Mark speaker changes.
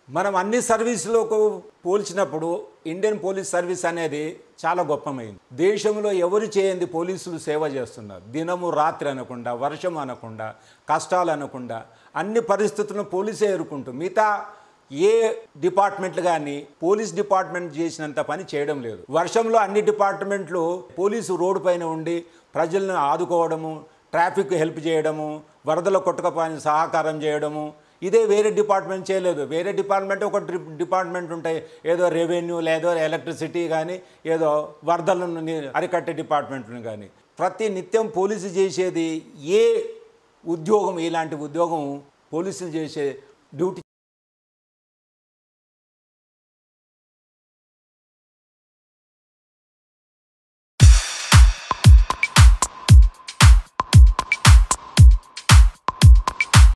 Speaker 1: మనం అన్ని సర్వీసులకు పోల్చినప్పుడు ఇండియన్ పోలీస్ సర్వీస్ అనేది చాలా గొప్పమైంది దేశంలో ఎవరు చేయంది పోలీసులు సేవ చేస్తున్నారు దినము రాత్రి అనకుండా వర్షం అనకుండా కష్టాలు అనకుండా అన్ని పరిస్థితులను పోలీసే ఎదుర్కొంటూ మిగతా ఏ డిపార్ట్మెంట్లు కానీ పోలీస్ డిపార్ట్మెంట్ చేసినంత పని చేయడం లేదు వర్షంలో అన్ని డిపార్ట్మెంట్లు పోలీసు రోడ్డు పైన ఉండి ప్రజలను ఆదుకోవడము ట్రాఫిక్ హెల్ప్ చేయడము వరదల కొట్టుకపోయిన సహకారం చేయడము ఇదే వేరే డిపార్ట్మెంట్ చేయలేదు వేరే డిపార్ట్మెంట్ ఒక డి- డిపార్ట్మెంట్ ఉంటాయి ఏదో రెవెన్యూ లేదో ఎలక్ట్రిసిటీ కానీ ఏదో వరదలను ని- అరికట్టే డిపార్ట్మెంట్ను కానీ ప్రతి నిత్యం పోలీసు చేసేది ఏ ఉద్యోగం ఇలాంటి ఉద్యోగం పోలీసులు చేసే డ్యూటీ